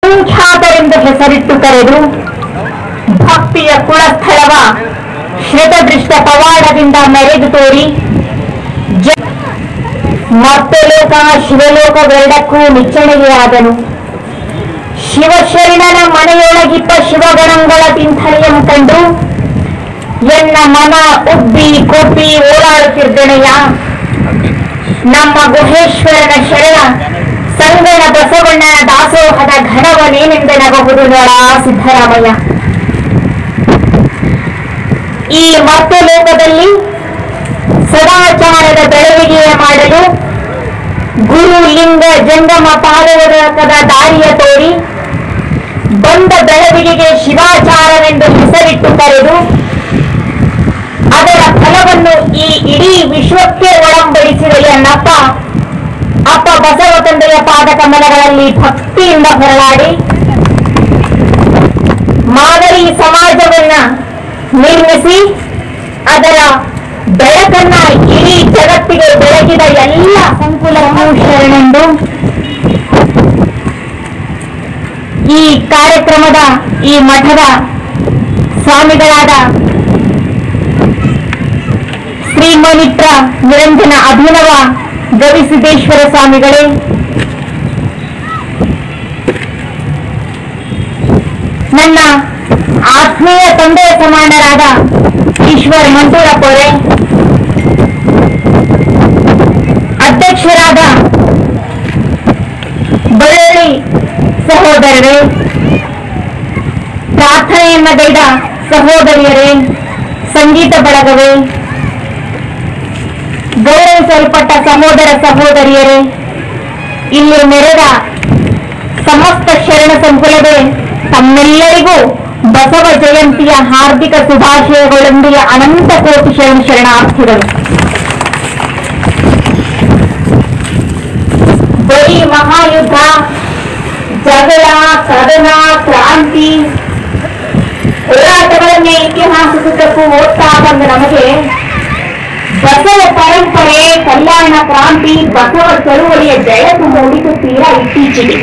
ಸಂಖ್ಯಾತರೆಂದು ಹೆಸರಿಟ್ಟು ಕರೆದು ಭಕ್ತಿಯ ಕುಳಸ್ಥಳವ ಶ್ವೇತದೃಷ್ಟ ಪವಾಡದಿಂದ ಮೆರೆದು ತೋರಿ ಜ- ಮರ್ತಲೋಕ ಶಿವಲೋಕವೆರಡಕ್ಕೂ ನಿಚ್ಚಣಿಗೆಯಾದನು ಶಿವಶರಣನ ಮನೆಯೊಳಗಿಪ್ಪ ಶಿವಗಣಗಳ ತಿಂಥಳಿಯನ್ನು ಕಂಡು ಎನ್ನ ಮನ ಉಬ್ಬಿ ಕೊಬ್ಬಿ ಓಡಾಡುತ್ತಿದ್ದೆನೆಯ ನಮ್ಮ ಗುಹೇಶ್ವರನ ಶರಣ ಸಂಗಣ ಬಸವಣ್ಣನ ದಾಸೋಹದ ಘನವನೇನೆಂದೆನಬಹುದು ನೋಡ ಸಿದ್ದರಾಮಯ್ಯ ಈ ಮರ್ತಲೋಕದಲ್ಲಿ ಸದಾಚಾರದ ಬೆಳವಣಿಗೆಯ ಮಾಡಲು ಗುರು ಲಿಂಗ ಜಂಗಮ ಪಾದೋದಕದ ದಾರಿಯ ತೋರಿ ಬಂದ ಬೆಳವಣಿಗೆಗೆ ಶಿವಾಚಾರವೆಂದು ಹೆಸರಿಟ್ಟು ಕರೆದು ಅದರ ಫಲವನ್ನು ಈ ಇಡೀ ವಿಶ್ವಕ್ಕೆ ಒಳಂಬಡಿಸಿದ ಎನ್ನಪ್ಪ ಅಪ್ಪ ಬಸವ ತಂದೆಯ ಪಾದ ಕಮಲಗಳಲ್ಲಿ ಭಕ್ತಿಯಿಂದ ಹೊರಳಾಡಿ ಮಾದರಿ ಸಮಾಜವನ್ನ ನಿರ್ಮಿಸಿ ಅದರ ಬೆಳಕನ್ನ ಇಡೀ ಜಗತ್ತಿಗೆ ಬೆಳಗಿದ ಎಲ್ಲ ಸಂಕುಲವನ್ನು ಶರಣೆಂದು ಈ ಕಾರ್ಯಕ್ರಮದ ಈ ಮಠದ ಸ್ವಾಮಿಗಳಾದ ಶ್ರೀಮನಿತ್ರ ನಿರಂಜನ ಅಭಿನವ ಗವಿಸಿದ್ದೇಶ್ವರ ಸ್ವಾಮಿಗಳೇ ನನ್ನ ಆತ್ಮೀಯ ತಂದೆಯ ಸಮಾನರಾದ ಈಶ್ವರ್ ಮಂಟೂರಪ್ಪ ಅವರೇ ಅಧ್ಯಕ್ಷರಾದ ಬಳ್ಳೊಳ್ಳಿ ಸಹೋದರರೇ ಪ್ರಾರ್ಥನೆಯನ್ನ ಗೈದ ಸಹೋದರಿಯರೇ ಸಂಗೀತ ಬಳಗವೇ ಗೌರವಿಸಲ್ಪಟ್ಟ ಸಹೋದರ ಸಹೋದರಿಯರೇ ಇಲ್ಲಿ ನೆರೆದ ಸಮಸ್ತ ಶರಣ ಸಂಕುಲವೇ ತಮ್ಮೆಲ್ಲರಿಗೂ ಬಸವ ಜಯಂತಿಯ ಹಾರ್ದಿಕ ಶುಭಾಶಯಗಳೊಂದಿಗೆ ಅನಂತ ಕೋಟಿ ಶರಣ ಶರಣಾರ್ಥಿಗಳು ಬರೀ ಮಹಾಯುದ್ಧ ಜಗಳ ಕದನ ಕ್ರಾಂತಿ ಹೋರಾಟಗಳನ್ನೇ ಇತಿಹಾಸದುದ್ದಕ್ಕೂ ಓದ್ತಾ ಬಂದ ನಮಗೆ ಬಸವ ಪರಂಪರೆ ಕಲ್ಯಾಣ ಕ್ರಾಂತಿ ಬಸವ ಚಳುವಳಿಯ ಬೆಳಕು ಮೂಡಿತು ತೀರಾ ಇತ್ತೀಚೆಗೆ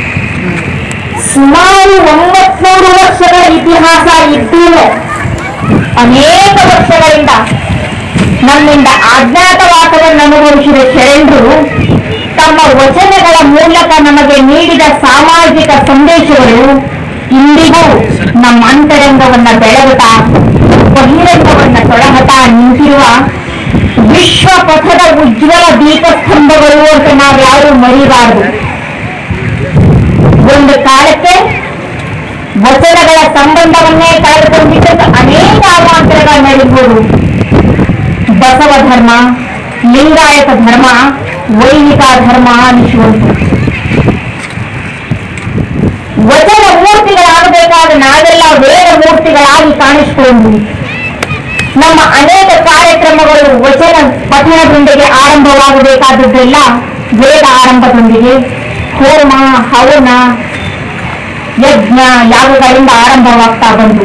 ಸುಮಾರು ಒಂಬತ್ನೂರು ವರ್ಷಗಳ ಇತಿಹಾಸ ಇದ್ದೂ ಅನೇಕ ವರ್ಷಗಳಿಂದ ನಮ್ಮಿಂದ ಅಜ್ಞಾತವಾಸವನ್ನು ಅನುಭವಿಸಿದ ಶರಣರು ತಮ್ಮ ವಚನಗಳ ಮೂಲಕ ನಮಗೆ ನೀಡಿದ ಸಾಮಾಜಿಕ ಸಂದೇಶಗಳು ಇಂದಿಗೂ ನಮ್ಮ ಅಂತರಂಗವನ್ನ ಬೆಳಗುತ್ತಾ ಬಹಿರಂಗವನ್ನ ತೊಳಗುತ್ತಾ ನಿಂತಿರುವ ವಿಶ್ವ ಪಥದ ಉಜ್ವಲ ದೀಪಸ್ತಂಭಗಳು ಅಂತ ನಾವ್ಯಾರು ಮರಿಬಾರದು ಒಂದು ಕಾಲಕ್ಕೆ ವಚನಗಳ ಸಂಬಂಧವನ್ನೇ ಕಳೆದುಕೊಂಡಿದ್ದ ಅನೇಕ ಅವಾಂತರಗಳ ನಡೆಯುವುದು ಬಸವ ಧರ್ಮ ಲಿಂಗಾಯತ ಧರ್ಮ ವೈದಿಕ ಧರ್ಮ ಅನಿಸುವಂತು ವಚನ ಮೂರ್ತಿಗಳಾಗಬೇಕಾದ ನಾವೆಲ್ಲ ವೇದ ಮೂರ್ತಿಗಳಾಗಿ ಕಾಣಿಸಿಕೊಂಡು ನಮ್ಮ ಅನೇಕ ಕಾರ್ಯಕ್ರಮಗಳು ವಚನ ಪಠಣದೊಂದಿಗೆ ಆರಂಭವಾಗಬೇಕಾದದ್ದೆಲ್ಲ ವೇದ ಆರಂಭದೊಂದಿಗೆ ಹೋಮ ಹವನ ಯಜ್ಞ ಯಾಗಗಳಿಂದ ಆರಂಭವಾಗ್ತಾ ಬಂತು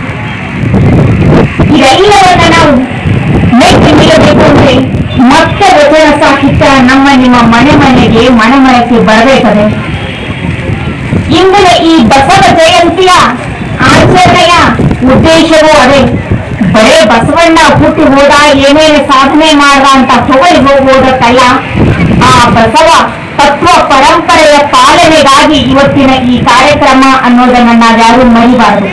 ಇದೆಲ್ಲವನ್ನ ನಾವು ಮೆಟ್ಟಿ ನಿಲ್ಲಬೇಕು ಅಂದ್ರೆ ಮತ್ತೆ ವಚನ ಸಾಹಿತ್ಯ ನಮ್ಮ ನಿಮ್ಮ ಮನೆ ಮನೆಗೆ ಮನೆ ಮನೆಗೆ ಬರಬೇಕದೆ ಇಂದಿನ ಈ ಬಸವ ಜಯಂತಿಯ ಆಚರಣೆಯ ಉದ್ದೇಶವೂ ಅದೇ ಬರೇ ಬಸವಣ್ಣ ಹುಟ್ಟಿ ಹೋದ ಏನೇನು ಸಾಧನೆ ಮಾಡ್ದ ಅಂತ ಹೊಗಳಿ ಹೋಗುವುದಕ್ಕಲ್ಲ ಆ ಬಸವ ತತ್ವ ಪರಂಪರೆಯ ಪಾಲನೆಗಾಗಿ ಇವತ್ತಿನ ಈ ಕಾರ್ಯಕ್ರಮ ಅನ್ನೋದನ್ನ ನಾವ್ಯಾರು ಮರಿಬಾರದು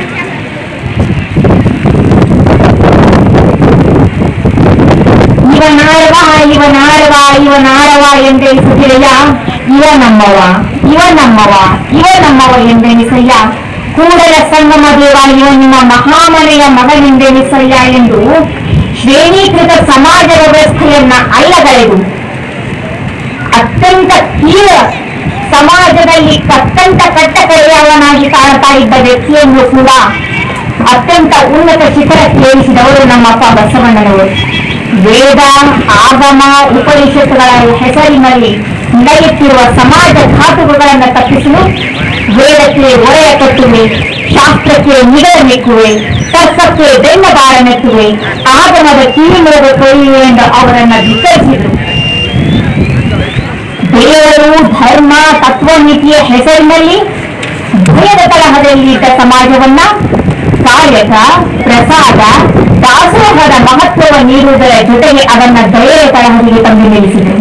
ಇವನಾರವ ಇವನಾರವ ಇವನಾರವ ಎಂದೆನಿಸುತ್ತಿರೆಯ ಇವ ನಮ್ಮವ ಇವ ನಮ್ಮವ ಇವ ನಮ್ಮವ ಎಂದೆನಿಸಯ್ಯ ಕೂಡಲ ಸಂಗಮ ದೇವ ಇವ ನಿಮ್ಮ ಮಹಾಮನೆಯ ಮಗನೆಂದೆನಿಸಯ್ಯ ಎಂದು ಶ್ರೇಣೀಕೃತ ಸಮಾಜ ವ್ಯವಸ್ಥೆಯನ್ನ ಅಲ್ಲಗಳೆದು ಅತ್ಯಂತ ತೀವ್ರ ಸಮಾಜದಲ್ಲಿ ಅತ್ಯಂತ ಕಟ್ಟಕಡೆಯವನಾಗಿ ಕಾಣ್ತಾ ಇದ್ದ ವ್ಯಕ್ತಿಯನ್ನು ಕೂಡ ಅತ್ಯಂತ ಉನ್ನತ ಶಿಖರಕ್ಕೆ ಏರಿಸಿದವರು ನಮ್ಮಪ್ಪ ಬಸವಣ್ಣನವರು ವೇದ ಆಗಮ ಉಪನಿಷತ್ತುಗಳ ಹೆಸರಿನಲ್ಲಿ ನಡೆಯುತ್ತಿರುವ ಸಮಾಜ ಘಾತುಕಗಳನ್ನು ತಪ್ಪಿಸಲು ವೇದಕ್ಕೆ ಒರೆಯ ಕಟ್ಟುವೆ ಶಾಸ್ತ್ರಕ್ಕೆ ನಿಗಡ ನೆಕ್ಕುವೆ ತರ್ಕಕ್ಕೆ ಬೆನ್ನ ಬಾಳ ನೆಟ್ಟುವೆ ಆಗಮದ ಕಿವಿಮೋಗ ಕೊಯ್ಯುವೆ ಎಂದು ಅವರನ್ನ ಧಿಕ್ಕರಿಸಿದರು ದೇವರು ಧರ್ಮ ತತ್ವನೀತಿಯ ಹೆಸರಿನಲ್ಲಿ ಅಗಾಧ ತರಹದಲ್ಲಿ ಇದ್ದ ಸಮಾಜವನ್ನ ಕಾಯಕ ಪ್ರಸಾದ ದಾಸೋಹದ ಮಹತ್ವವ ನೀಡುವುದರ ಜೊತೆಗೆ ಅದನ್ನ ದಯೆಯ ತರಹದಿಗೆ ತಂದು ನಿಲ್ಲಿಸಿದೆ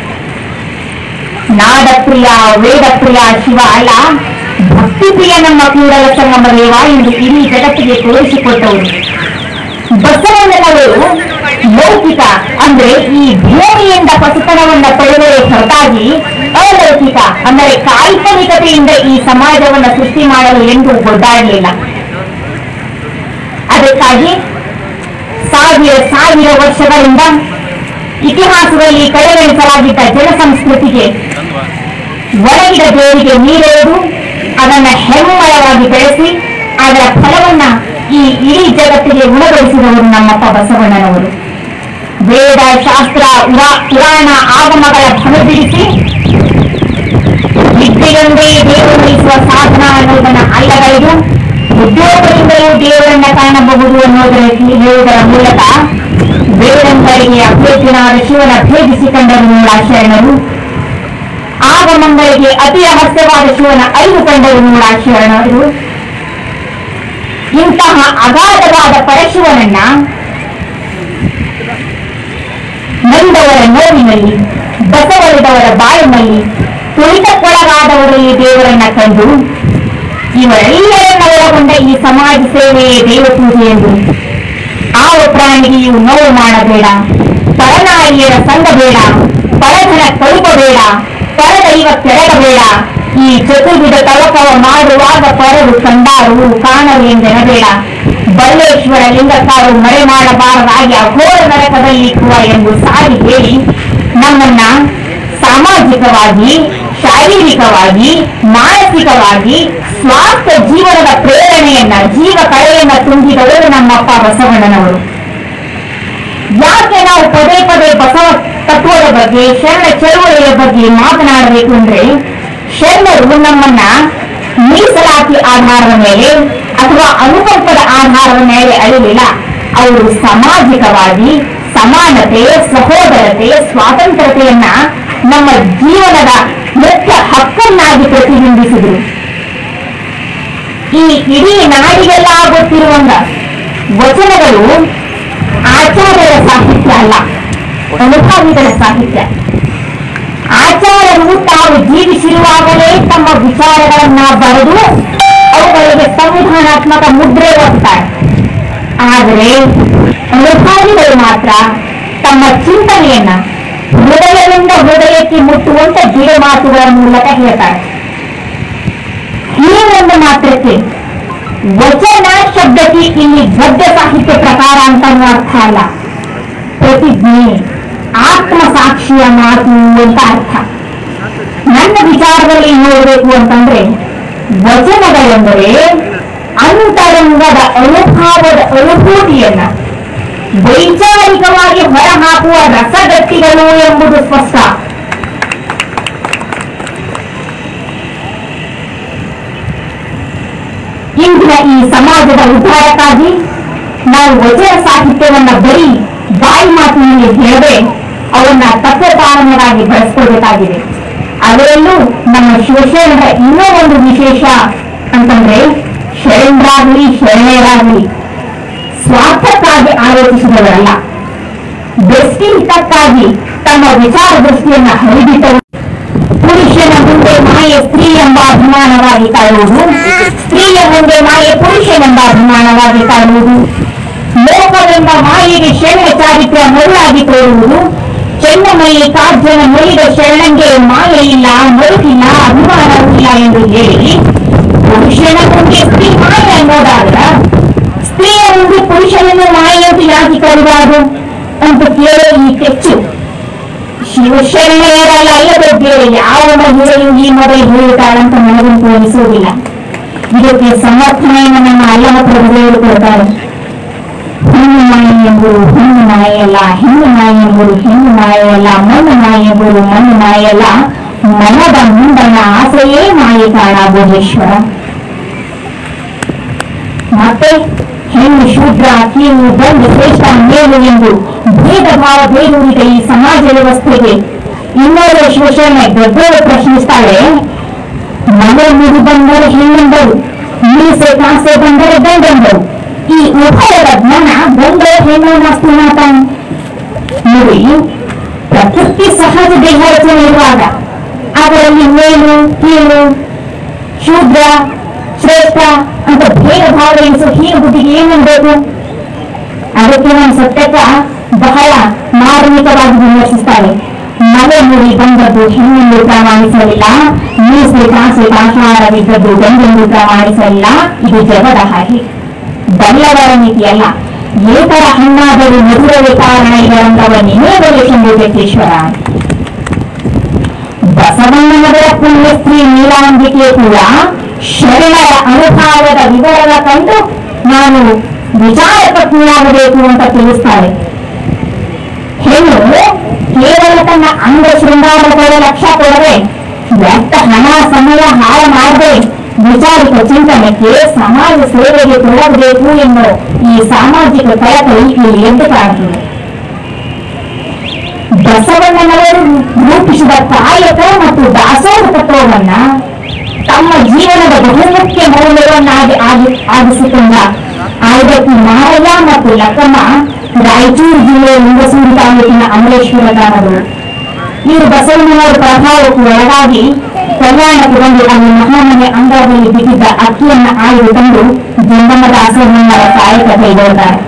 ನಾಡಪ್ರಿಯ ವೇದಪ್ರಿಯ ಶಿವ ಅಲ್ಲ ಭಕ್ತಿಪ್ರಿಯ ನಮ್ಮ ಕೂಡಲ ಸಂಗಮ ದೇವ ಎಂದು ಇಡೀ ಜಗತ್ತಿಗೆ ತೋರಿಸಿಕೊಟ್ಟವರು ಬಸವಣ್ಣನವರು ಲೌಕಿಕ ಅಂದ್ರೆ ಈ ಭೂಮಿಯಿಂದ ಪಸುತನವನ್ನ ಪಡೆದರೆ ಹೊರತಾಗಿ ಅಲೌಕಿಕ ಅಂದರೆ ಕಾಲ್ಪನಿಕತೆಯಿಂದ ಈ ಸಮಾಜವನ್ನ ಸೃಷ್ಟಿ ಮಾಡಲು ಎಂದು ಒದ್ದಾಡಲಿಲ್ಲ ಅದಕ್ಕಾಗಿ ಸಾವಿರ ಸಾವಿರ ವರ್ಷಗಳಿಂದ ಇತಿಹಾಸದಲ್ಲಿ ಕಡೆಗಣಿಸಲಾಗಿದ್ದ ಜನಸಂಸ್ಕೃತಿಗೆ ಒಳಗಿದ ದೇವಿಗೆ ನೀರೆರೆದು ಅದನ್ನ ಹೆಮ್ಮಳವಾಗಿ ಬೆಳೆಸಿ ಅದರ ಫಲವನ್ನ ಈ ಇಡೀ ಜಗತ್ತಿಗೆ ಉಣಬಡಿಸಿದವರು ನಮ್ಮಪ್ಪ ಬಸವಣ್ಣನವರು ವೇದ ಶಾಸ್ತ್ರ ಪುರಾ- ಪುರಾಣ ಆಗಮಗಳ ಭ್ರಮ ಬಿಡಿಸಿ ವಿದ್ಯೆಯೊಂದೇ ದೇವರು ಉಳಿಸುವ ಸಾಧನ ಅನ್ನೋದನ್ನ ಅಲ್ಲಗಳೆದು ಉದ್ಯೋಗದಿಂದಲೂ ದೇವರನ್ನ ಕಾಣಬಹುದು ಅನ್ನೋದರ ಹೇಳುವುದರ ಮೂಲಕ ವೇದಂಗಳಿಗೆ ಅಭ್ಯರ್ಥಿನಾದ ಶಿವನ ಭೇದಿಸಿಕೊಂಡರು ಮೂಲಾಶರಣರು ಆಗಮಂಗಳಿಗೆ ಅತಿ ರಹಸ್ಯವಾದ ಶಿವನ ಅರಿವು ಕಂಡರು ಮೂಲಾಶರಣರು ಇಂತಹ ಅಗಾಧವಾದ ಪರಶಿವನನ್ನ ನೊಂದವರ ನೋವಿನಲ್ಲಿ ಬಸವಳಿದವರ ಬಾಳಿನಲ್ಲಿ ತುಳಿತಕ್ಕೊಳಗಾದವರಲ್ಲಿ ದೇವರನ್ನ ಕಂಡು ಇವರೆಲ್ಲರನ್ನ ಒಳಗೊಂಡ ಈ ಸಮಾಜ ಸೇವೆಯೇ ದೇವಪೂಜೆ ಎಂದು ಆವ ಪ್ರಾಣಿಗೆಯು ನೋವು ಮಾಡಬೇಡ ಪರನಾರಿಯರ ಸಂಘ ಬೇಡ ಪರಧನ ಕಳುಪಬೇಡ ಪರದೈವ ಕೆರಗಬೇಡ ಈ ಚತುರ್ವಿಧ ತವಕವ ಮಾಡುವಾಗ ಪರರು ಕಂಡಾರು ಕಾಣರು ಎಂದೆನಬೇಡ ಬಲ್ಲೇಶ್ವರ ಲಿಂಗಕ್ಕಾರು ಮರೆ ಮಾಡಬಾರದಾಗಿ ಅಘೋರ ನರಕದಲ್ಲಿ ಇಕ್ಕುವ ಎಂದು ಸಾರಿ ಹೇಳಿ ನಮ್ಮನ್ನ ಸಾಮಾಜಿಕವಾಗಿ ಶಾರೀರಿಕವಾಗಿ ಮಾನಸಿಕವಾಗಿ ಸ್ವಾಸ್ಥ್ಯ ಜೀವನದ ಪ್ರೇರಣೆಯನ್ನ ಜೀವ ಕಳೆಯನ್ನ ತುಂಬಿದವರು ನಮ್ಮಪ್ಪ ಬಸವಣ್ಣನವರು ಯಾಕೆ ನಾವು ಪದೇ ಪದೇ ಬಸವ ತತ್ವದ ಬಗ್ಗೆ ಶರಣ ಚಳುವಳಿಯ ಬಗ್ಗೆ ಮಾತನಾಡಬೇಕು ಅಂದ್ರೆ ಶರಣರು ನಮ್ಮನ್ನ ಮೀಸಲಾತಿ ಆಧಾರದ ಮೇಲೆ ಅಥವಾ ಅನುಕಂಪದ ಆಧಾರದ ಮೇಲೆ ಅಳಿಲಿಲ್ಲ ಅವರು ಸಾಮಾಜಿಕವಾಗಿ ಸಮಾನತೆ ಸಹೋದರತೆ ಸ್ವಾತಂತ್ರ್ಯತೆಯನ್ನ ನಮ್ಮ ಜೀವನದ ಮುಖ್ಯ ಹಕ್ಕನ್ನಾಗಿ ಪ್ರತಿಬಿಂಬಿಸಿದರು ಈ ಇಡೀ ನಾಡಿಗೆಲ್ಲ ಗೊತ್ತಿರುವಂತ ವಚನಗಳು ಆಚಾರ್ಯರ ಸಾಹಿತ್ಯ ಅಲ್ಲ ಅನುಭಾವಿಗಳ ಸಾಹಿತ್ಯ ಆಚಾರ್ಯರು ತಾವು ಜೀವಿಸಿರುವಾಗಲೇ ತಮ್ಮ ವಿಚಾರಗಳನ್ನ ಬರೆದು ಅವುಗಳಿಗೆ ಸಂವಿಧಾನಾತ್ಮಕ ಮುದ್ರೆ ಒತ್ತಾರೆ ಆದರೆ ಅನುಭಾವಿಗಳು ಮಾತ್ರ ತಮ್ಮ ಚಿಂತನೆಯನ್ನ ಹೃದಯದಿಂದ ಹೃದಯಕ್ಕೆ ಮುಟ್ಟುವಂತ ಗಿಡ ಮಾತುಗಳ ಮೂಲಕ ಹೇಳ್ತಾರೆ ಈ ಒಂದು ಮಾತ್ರಕ್ಕೆ ವಚನ ಶಬ್ದಕ್ಕೆ ಇಲ್ಲಿ ಗದ್ಯ ಸಾಹಿತ್ಯ ಪ್ರಕಾರ ಅಂತ ಅನ್ನೋ ಅರ್ಥ ಅಲ್ಲ ಪ್ರತಿಜ್ಞೆ ಆತ್ಮ ಸಾಕ್ಷಿಯ ಮಾತು ಅಂತ ಅರ್ಥ ನನ್ನ ವಿಚಾರದಲ್ಲಿ ನೋಡಬೇಕು ಅಂತಂದ್ರೆ ವಚನಗಳೆಂದರೆ ಅಂತರಂಗದ ಅನುಭಾವದ ಅನುಭೂತಿಯನ್ನ ವೈಚಾರಿಕವಾಗಿ ಹೊರಹಾಕುವ ರಸಗಟ್ಟಿಗಳು ಎಂಬುದು ಸ್ಪಷ್ಟ ಇಂದಿನ ಈ ಸಮಾಜದ ಉದ್ಧಾರಕ್ಕಾಗಿ ನಾವು ವಚನ ಸಾಹಿತ್ಯವನ್ನ ಬರೀ ಬಾಯಿ ಮಾತಿನಲ್ಲಿ ಹೇಳದೆ ಅವನ್ನ ತತ್ವಪಾಲನೆಗಾಗಿ ಬಳಸ್ಕೊಳ್ಬೇಕಾಗಿದೆ ಅದರಲ್ಲೂ ನಮ್ಮ ಶಿವಶರಣರ ಇನ್ನೂ ಒಂದು ವಿಶೇಷ ಅಂತಂದ್ರೆ ಶರಣರಾಗಲಿ ಶರಣರಾಗಲಿ ಸ್ವಾರ್ಥಕ್ಕಾಗಿ ಆಲೋಚಿಸಿದವರಲ್ಲ ದೃಷ್ಟಿಹಿತಕ್ಕಾಗಿ ತಮ್ಮ ವಿಚಾರ ದೃಷ್ಟಿಯನ್ನ ಹರಿಬಿಟ್ಟರು ಪುರುಷನ ಮುಂದೆ ಮಾಯೆ ಸ್ತ್ರೀ ಎಂಬ ಅಭಿಮಾನವಾಗಿ ಕಾಣುವುದು ಸ್ತ್ರೀಯ ಮುಂದೆ ಮಾಯೆ ಪುರುಷನೆಂಬ ಅಭಿಮಾನವಾಗಿ ಕಾಣುವುದು ಲೋಕವೆಂಬ ಮಾಯೆಗೆ ಶರಣ ಚಾರಿತ್ರ್ಯ ಮರುಳಾಗಿ ತೋರುವುದು ಚೆನ್ನಮಯಿ ಕಾಜ್ಯನ ಮುರಿದ ಶರಣಂಗೆ ಮಾಯೆ ಇಲ್ಲ ಮರುಕಿಲ್ಲ ಅಭಿಮಾನವಿಲ್ಲ ಎಂದು ಹೇಳಿ ಪುರುಷನ ಮುಂದೆ ಸ್ತ್ರೀ ಮಾಯೆ ಅನ್ನೋದಾದ್ರ ಸ್ತ್ರೀಯ ಮುಂದೆ ಪುರುಷನನ್ನು ಮಾಯೆ ಅಂತ ಯಾಕೆ ಕರೆಬಾರದು ಅಂತ ಕೇಳೋ ಈ ಕೆಚ್ಚು ಶಿವಶರಣೆಯರಲ್ಲ ಅಲ್ಲದೆ ಬೇರೆ ಯಾವ ಮಹಿಳೆಯು ಈ ಮೊದಲು ಹೇಳುತ್ತಾಳಂತ ನನಗಂತೂ ಅನಿಸುವುದಿಲ್ಲ ಇದಕ್ಕೆ ಸಮರ್ಥನೆಯನ್ನು ನಮ್ಮ ಅಲ್ಲಮ ಪ್ರಭುಗಳು ಕೊಡ್ತಾರೆ ಹೆಣ್ಣು ನಾಯಿ ಎಂಬುದು ಹೆಣ್ಣು ನಾಯಿಯಲ್ಲ ಹೆಣ್ಣು ನಾಯಿ ಎಂಬುದು ಹೆಣ್ಣು ನಾಯಿಯಲ್ಲ ಮಣ್ಣು ನಾಯಿ ಎಂಬುದು ಮಣ್ಣು ನಾಯಿಯಲ್ಲ ಮನದ ಮುಂದನ ಆಸೆಯೇ ಮಾಯಿ ಕಾಣ ಭೋಗೇಶ್ವರ ಮತ್ತೆ ಹೆಣ್ಣು ಶೂದ್ರ ಕೀಳು ಬಂದು ಶ್ರೇಷ್ಠ ಮೇಲು ಎಂದು ಭೇದ ಭಾವ ಬೇರೂರಿದ ಈ ಸಮಾಜ ವ್ಯವಸ್ಥೆಗೆ ಇನ್ನೋರ್ವ ಶಿವಶರಣ ದೊಡ್ಡವರು ಪ್ರಶ್ನಿಸ್ತಾಳೆ ಮನೆ ಮುಗಿ ಬಂದರು ಹೆಣ್ಣೆಂದರು ಮೀಸೆ ಕಾಸೆ ಬಂದರೆ ಗಂಡಂದರು ಈ ಉಭಯದ ಜ್ಞಾನ ಗಂಡು ಹೆಣ್ಣು ನಾಸ್ತಿ ಮಾತಾನೆ ನೋಡಿ ಪ್ರಕೃತಿ ಸಹಜ ದೇಹ ರಚನೆ ಇರುವಾಗ ಅದರಲ್ಲಿ ಮೇಲು ಕೀಳು ಶೂದ್ರ ಶ್ರೇಷ್ಠ ಅಂತ ಭೇದ ಭಾವ ಎನಿಸೋ ಹೀನ ಬುದ್ಧಿಗೆ ಏನೇನ್ಬೇಕು ಅದಕ್ಕೆ ನಮ್ಮ ಸತ್ಯಕ ಬಹಳ ಮಾರ್ಮಿಕವಾಗಿ ವಿಮರ್ಶಿಸ್ತಾರೆ ಮಲೆ ಮುರಿ ಬಂದದ್ದು ಹೆಣ್ಣೆಂದು ಪ್ರಮಾಣಿಸಲಿಲ್ಲ ಮೀಸೆ ಕಾಸೆ ಕಾಶಾರವಿದ್ದದ್ದು ಗಂಡೆಂದು ಪ್ರಮಾಣಿಸಲಿಲ್ಲ ಇದು ಜಗದ ಹಾಗೆ ಬಲ್ಲವರ ನೀತಿಯಲ್ಲ ಏತರ ಹಣ್ಣಾದರೂ ಮಧುರವೇ ಕಾರಣ ಇದರಂತವ ನಿಮೇಗಲೇ ಶಂಭು ಜಗದೀಶ್ವರ ಬಸವಣ್ಣನವರ ಪುಣ್ಯ ಸ್ತ್ರೀ ನೀಲಾಂಬಿಕೆ ಕೂಡ ಶರಣರ ಅನುಭಾವದ ವಿವರವ ಕಂಡು ನಾನು ವಿಚಾರ ಪತ್ನಿಯಾಗಬೇಕು ಅಂತ ತಿಳಿಸ್ತಾರೆ ಹೆಣ್ಣು ಕೇವಲ ತನ್ನ ಅಂಗ ಶೃಂಗಾರಗಳ ಲಕ್ಷ್ಯ ಕೊಡದೆ ವ್ಯರ್ಥ ಹಣ ಸಮಯ ಹಾಳ ಮಾಡದೆ ವಿಚಾರಿಕ ಚಿಂತನೆಗೆ ಸಮಾಜ ಸೇವೆಗೆ ತೊಡಗಬೇಕು ಎಂಬ ಈ ಸಾಮಾಜಿಕ ಕಳಕಳಿ ಇಲ್ಲಿ ಎದ್ದು ಕಾಣುತ್ತದೆ ಬಸವಣ್ಣನವರು ರೂಪಿಸಿದ ಕಾಯಕ ಮತ್ತು ದಾಸೋಹ ತತ್ವವನ್ನ ತಮ್ಮ ಜೀವನದ ಬಹುಮುಖ್ಯ ಮೌಲ್ಯವನ್ನಾಗಿ ಆಗಿ ಆಗಿಸಿಕೊಂಡ ಆಯ್ದಕ್ಕಿ ಮಾರಯ್ಯ ಮತ್ತು ಲಕ್ಕಮ್ಮ ರಾಯಚೂರು ಜಿಲ್ಲೆಯ ಲಿಂಗಸೂರು ತಾಲೂಕಿನ ಅಮಲೇಶ್ವರ ಗ್ರಾಮಗಳು ಇವರು ಬಸವಣ್ಣನವರ ಪ್ರಭಾವಕ್ಕೂ ಒಳಗಾಗಿ ಕಲ್ಯಾಣಕ್ಕೆ ಬಂದು ಅಲ್ಲಿ ಮಹಾಮನೆ ಅಂಗಳದಲ್ಲಿ ಬಿದ್ದಿದ್ದ ಅಕ್ಕಿಯನ್ನ ಆಯ್ದು ತಂದು ಜಂಗಮ ದಾಸವಣ್ಣನವರ ಕಾಯಕ ಕೈಗೊಳ್ತಾರೆ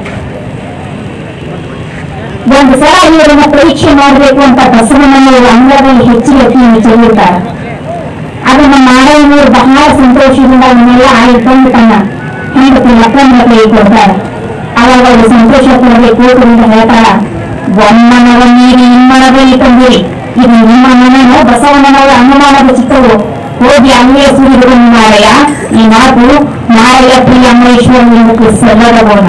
ಒಂದು ಸಲ ಇವರನ್ನ ಪರೀಕ್ಷೆ ಮಾಡಬೇಕು ಅಂತ ಬಸವಣ್ಣನವರು ಅಂಗಳದಲ್ಲಿ ಹೆಚ್ಚಿಗೆ ಅಕ್ಕಿಯನ್ನು ಚೆಲ್ಲಿರ್ತಾರೆ ಅದನ್ನ ಮಾರಯ್ಯನವರು ಬಹಳ ಸಂತೋಷದಿಂದ ಅವನ್ನೆಲ್ಲ ಆಯ್ಕೊಂಡು ತನ್ನ ಹೆಂಡತಿ ಲಕ್ಕಮ್ಮನ ಕೈ ಕೊಡ್ತಾರೆ ಅವಾಗ ಅವರು ಸಂತೋಷ ಪಡದೆ ಕೋಪದಿಂದ ಹೇಳ್ತಾಳ ಒಮ್ಮನವ ನೀರಿ ನಿಮ್ಮನದಲ್ಲಿ ತಂದಿರಿ ಇದು ನಿಮ್ಮ ಮನೆಯೋ ಬಸವಣ್ಣನವರ ಅನುಮಾನದ ಚಿತ್ರವು ಹೋಗಿ ಅಲ್ಲೇ ಸುರಿದು ಮಾರಯ್ಯ ಈ ಮಾತು ಮಾರಯ್ಯ ಪ್ರಿಯ ಅಮರೇಶ್ವರ ನಿಮಗೆ ಸಲ್ಲದಬೋಣ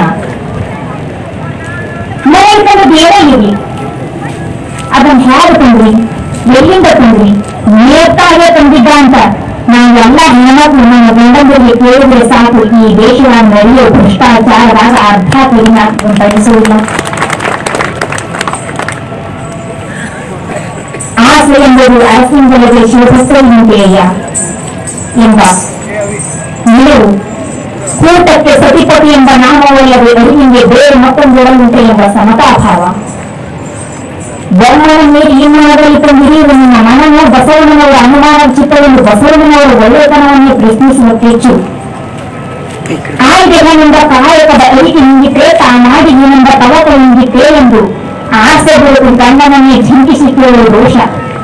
ಮನೆ ತಂದದ್ದು ಏನೋ ಇರಲಿ ಅದನ್ನ ಹೇಗೆ ತಂದ್ರಿ ಎಲ್ಲಿಂದ ತಂದ್ರಿ ನೇತಾಗೆ ತಂದಿದ್ದ ಅಂತ ನಾವೆಲ್ಲ ಹೆಣ್ಮಕ್ಳು ನಮ್ಮ ಗಂಡಂದಿರಿಗೆ ಕೇಳಿದ್ರೆ ಸಾಕು ಈ ದೇಶದ ನಡೆಯೋ ಭ್ರಷ್ಟಾಚಾರದಾಗ ಅರ್ಧ ಕಡಿಮೆ ಅಂತ ಅನಿಸುವುದಿಲ್ಲ ಆಸೆ ಎಂಬುದು ಅರಸಿಂಗಲದೆ ಶಿವಪುಸ್ತಕದಂತೆಯ ಎಂಬ ನಿಲುವು ಕೂಟಕ್ಕೆ ಸತಿಪತಿ ಎಂಬ ನಾಮವಲ್ಲದೆ ಅರಿವಿಗೆ ಬೇರೆ ಮತ್ತೊಂದೊಡಗುಂಟೆ ಎಂಬ ಸಮತಾಭಾವ ಬ್ರಹ್ಮನ ಮೇಲೆ ಈ ಮನದಲ್ಲಿ ತಂದಿರಿ ನಿಮ್ಮ ಮನನ್ನು ಬಸವಣ್ಣನವರ ಅನುಮಾನದ ಚಿತ್ರವನ್ನು ಬಸವಣ್ಣನವರ ಒಳ್ಳೆತನವನ್ನು ಪ್ರಶ್ನಿಸುವ ಕೆಚ್ಚು ಆಯ್ದೆಗನೆಂಬ ಕಾಯಕದ ಅರಿಕೆ ಹಿಂಗಿತೆ ತಾ ಮಾಡಿದೆನೆಂಬ ತವಕ ಹಿಂಗಿತೆ ಎಂದು ಆಸೆ ಬೆಳಕು ಗಂಡನನ್ನೇ ಜಿಂಕಿಸಿ ಕೇಳುವ ದೋಷ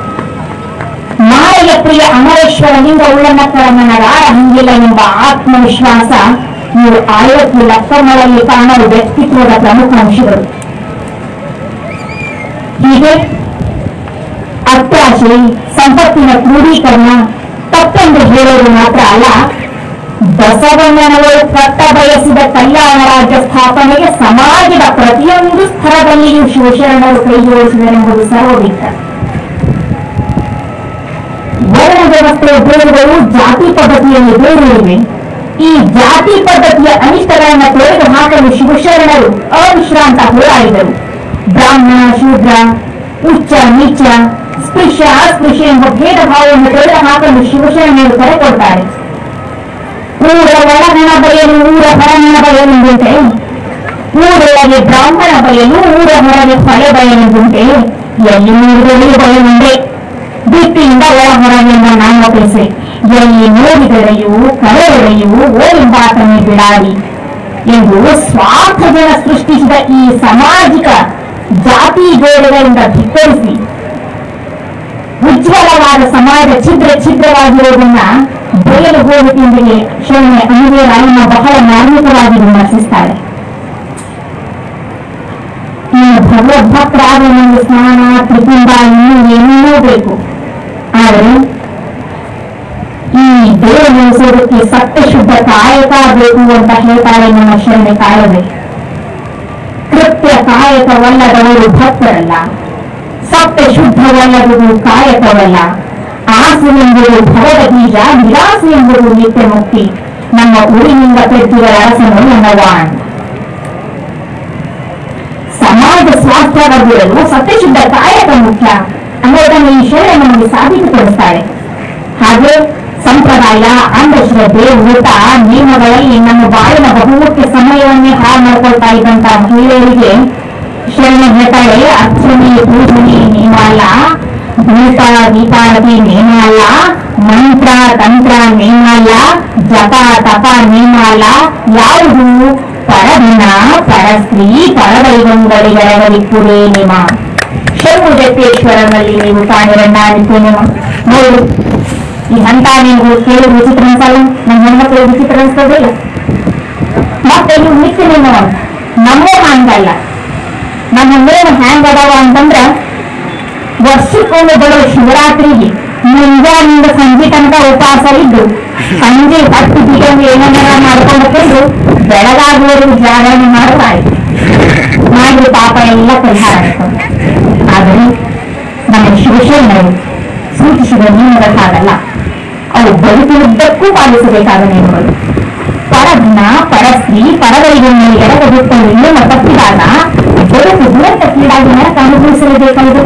ಮಾರೆಯ ಪ್ರಿಯ ಅಮರೇಶ್ವರನಿಂದ ಉಳ್ಳನಕ್ಕರನ್ನ ರಾರ ಹಂಗಿಲ್ಲ ಎಂಬ ಆತ್ಮವಿಶ್ವಾಸ ಇವು ಆಯೋಗ್ಯ ಲಕ್ಕಗಳಲ್ಲಿ ಕಾಣುವ ವ್ಯಕ್ತಿತ್ವದ ಪ್ರಮುಖ ಅಂಶಗಳು ಹೀಗೆ ಅತ್ಯಾಶೆ ಸಂಪತ್ತಿನ ಕ್ರೋಢೀಕರಣ ತಪ್ಪೆಂದು ಹೇಳೋದು ಮಾತ್ರ ಅಲ್ಲ ಬಸವಣ್ಣನವರು ಕಟ್ಟ ಬಯಸಿದ ಕಲ್ಯಾಣ ರಾಜ್ಯ ಸ್ಥಾಪನೆಗೆ ಸಮಾಜದ ಪ್ರತಿಯೊಂದು ಸ್ತರದಲ್ಲಿಯೂ ಶಿವಶರಣರು ಕೈ ಜೋಡಿಸಿದರೆಂಬುದು ಸರ್ವವಿತ್ತ ವರ್ಣ ವ್ಯವಸ್ಥೆಯ ಬೇರುಗಳು ಜಾತಿ ಪದ್ಧತಿಯಲ್ಲಿ ಬೇರೂರಿವೆ ಈ ಜಾತಿ ಪದ್ಧತಿಯ ಅನಿಷ್ಟಗಳನ್ನು ತೊಡೆದು ಹಾಕಲು ಶಿವಶರಣರು ಅವಿಶ್ರಾಂತ ಹೋರಾಡಿದರು ಬ್ರಾಹ್ಮಣ ಶೂದ್ರ ಉಚ್ಚ ನೀಚ ಸ್ಪೃಶ್ಯ ಅಸ್ಪೃಶ್ಯ ಎಂಬ ಭೇದ ಭಾವವನ್ನು ತೊಡೆದು ಹಾಕಲು ಶಿವಶರಣರು ಕರೆ ಕೊಡ್ತಾರೆ ಊರ ಒಳಗಣ ಬಯಲು ಊರ ಹೊರಗಣ ಬಯಲೆಂದುಂಟೆ ಊರೊಳಗೆ ಬ್ರಾಹ್ಮಣ ಬಯಲು ಊರ ಹೊರಗೆ ಹೊಳೆ ಬಯಲೆಂದುಂಟೆ ಎಲ್ಲಿ ನೋಡಿದಲ್ಲಿ ಬಯಲುಂಡೆ ದಿಟ್ಟಿಯಿಂದ ಒಳ ಹೊರಗೆಂಬ ನಾಮಪೇಸೆ ಎಲ್ಲಿ ನೋಡಿದರೆಯೂ ಕರೆದರೆಯೂ ಓರಿಂಬಾತನೆ ಬಿಡಾಡಿ ಎಂದು ಸ್ವಾರ್ಥ ಜನ ಸೃಷ್ಟಿಸಿದ ಈ ಸಾಮಾಜಿಕ ಜಾತಿ ಗೋಡೆಗಳಿಂದ ಧಿಕ್ಕರಿಸಿ ಉಜ್ವಲವಾದ ಸಮಾಜ ಛಿದ್ರ ಛಿದ್ರವಾಗಿರುವುದನ್ನ ಬಯಲು ಗೋರಿಕೆಯೊಂದಿಗೆ ಶರಣೆ ಅನುವೇ ರಾಯಣ್ಣ ಬಹಳ ಮಾರ್ಮಿಕವಾಗಿ ವಿಮರ್ಶಿಸ್ತಾರೆ ಇನ್ನು ಭಗವದ್ಭಕ್ತರಾದ ನಮಗೆ ಸ್ನಾನ ತ್ರಿಪುಂಡ ಇನ್ನೂ ಏನೇನೋ ಬೇಕು ಆದರೆ ಈ ದೇಹ ನೆಲೆಸೋದಕ್ಕೆ ಸತ್ಯ ಶುದ್ಧ ಕಾಯಕ ಬೇಕು ಅಂತ ಹೇಳ್ತಾರೆ ನಮ್ಮ ಶರಣೆ ಕಾಯದೆ ಕೃತ್ಯ ಕಾಯಕವಲ್ಲದವರು ಭಕ್ತರಲ್ಲ ಸತ್ಯ ಶುದ್ಧವಲ್ಲದುದು ಕಾಯಕವಲ್ಲ ಆಸೆ ಎಂಬುದು ಭವದ ಬೀಜ ನಿರಾಸೆ ಎಂಬುದು ನಿತ್ಯ ಮುಕ್ತಿ ನಮ್ಮ ಊರಿನಿಂದ ತೆದ್ದಿರ ಅರಸನು ನನ್ನವಾಣ್ ಸಮಾಜ ಸ್ವಾಸ್ಥ್ಯವಾಗಿರಲು ಸತ್ಯಶುದ್ಧ ಕಾಯಕ ಮುಖ್ಯ ಅನ್ನೋದನ್ನು ಈ ಶರಣ ನಮಗೆ ಸಾಬೀತುಪಡಿಸ್ತಾರೆ ಹಾಗೆ ಸಂಪ್ರದಾಯ ಅಂಧಶ್ರದ್ಧೆ ಊಟ ನಿಯಮಗಳಲ್ಲಿ ನಮ್ಮ ಬಾಳಿನ ಬಹುಮುಖ್ಯ ಸಮಯವನ್ನೇ ಹಾಳು ಮಾಡ್ಕೊಳ್ತಾ ಇದ್ದಂತ ಮಹಿಳೆಯರಿಗೆ ಶರಣ ಹೇಳ್ತಾಳೆ ಅರ್ಚನೆ ಪೂಜನೆ ನಿಯಮ ಅಲ್ಲ ದೀಪ ದೀಪಾರತಿ ನಿಯಮ ಅಲ್ಲ ಮಂತ್ರ ತಂತ್ರ ನಿಯಮ ಅಲ್ಲ ಜಪ ತಪ ನಿಯಮ ಅಲ್ಲ ಯಾವುದು ಪರದಿನ ಪರಸ್ತ್ರೀ ಪರದೈವಂಗಳಿಗರವರಿಕ್ಕುರೇ ನಿಯಮ ಶಂಭುಜಪ್ಪೇಶ್ವರನಲ್ಲಿ ನೀವು ಕಾಣಿರಣ್ಣಾನಿಕೆ ನಿಯಮ ನೋಡಿ ಈ ಹಂತ ನೀವು ಕೇಳಿ ವಿಚಿತ್ರ ಅನ್ಸಲ್ಲ ನಮ್ಮ ಹೆಣ್ಮಕ್ಳು ವಿಚಿತ್ರ ಅನ್ಸೋದಿಲ್ಲ ಮತ್ತೆ ನೀವು ನಿತ್ಯ ನಿಯಮ ನಮ್ಮೂ ಹಂಗಲ್ಲ ನಮ್ಮ ಮೇನ್ ಹ್ಯಾಂಗ್ ಅದಾವ ಅಂತಂದ್ರ ವರ್ಷಕ್ಕೊಮ್ಮೆ ಬರೋ ಶಿವರಾತ್ರಿಗೆ ಮುಂಜಾನಿಂದ ಸಂಜೆ ತನಕ ಉಪವಾಸ ಇದ್ದು ಸಂಜೆ ಹತ್ತು ದಿಗಂಗೆ ಏನೇನಾರ ಮಾಡ್ಕೊಂಡು ತಿಂದು ಬೆಳಗಾಗುವವರೆಗೂ ಜಾಗರಣೆ ಮಾಡುವ ಆಯ್ತು ಮಾಡಿದ ಪಾಪ ಎಲ್ಲ ಪರಿಹಾರ ಆಯ್ತು ಆದರೆ ನಮ್ಮ ಶಿವಶರಣರು ಸೂಚಿಸಿದ ನಿಯಮಗಳಾಗಲ್ಲ ಅವು ಬದುಕಿನುದ್ದಕ್ಕೂ ಪಾಲಿಸಬೇಕಾದ ನಿಯಮಗಳು ಪರಜ್ಞ ಪರಸ್ತ್ರೀ ಪರಗಳಿಗೆ ಎಡಗ ಬಿಟ್ಟು ನಿಯಮ ತಪ್ಪಿದಾಗ ಬದುಕು ದುರಂತಕ್ಕೀಡಾಗಿ ನರಕ ಅನುಭವಿಸಲೇಬೇಕಾಗಿದೆ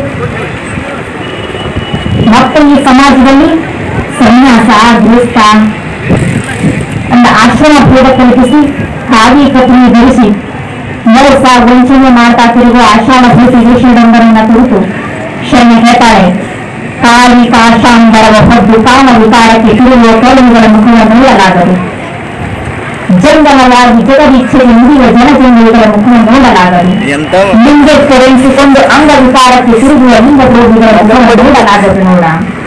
ಮತ್ತೆ ಈ ಸಮಾಜದಲ್ಲಿ ಸನ್ಯಾಸ ಗೃಹಸ್ಥ ಒಂದು ಆಶ್ರಮ ಭೇದ ಕಲ್ಪಿಸಿ ಖಾದಿ ಕತ್ರಿ ಧರಿಸಿ ಮೋಸ ವಂಚನೆ ಮಾಡ್ತಾ ತಿರುಗುವ ಆಷಾಢ ಭೂತಿಗೆ ಶ್ರೀಡಂಬರನ್ನ ಕುರಿತು ಶರಣ ಹೇಳ್ತಾಳೆ ಕಾಳಿ ಕಾಶಾಂಬರವ ಹೊದ್ದು ಕಾಮ ವಿಕಾರಕ್ಕೆ ತಿರುಗುವ ಕಳುವುಗಳ ಮುಖವನ್ನು ನೋಡಲಾಗದು ಜಂಗಮವಾಗಿ ಜಗದೀಕ್ಷೆಗೆ ಮುಗಿಯುವ ಜನಜಂಗುಳಿಗಳ ಮುಖವನ್ನು ನೋಡಲಾಗದು ಎಂತ ಲಿಂಗೆ ಕೆರೆಯಿಸಿಕೊಂಡು ಅಂಗವಿಕಾರಕ್ಕೆ ತಿರುಗುವ ಲಿಂಗ ಪ್ರೋಗಿಗಳ ಮುಖವನ್ನು ನೋಡಲಾಗದು ನೋಡ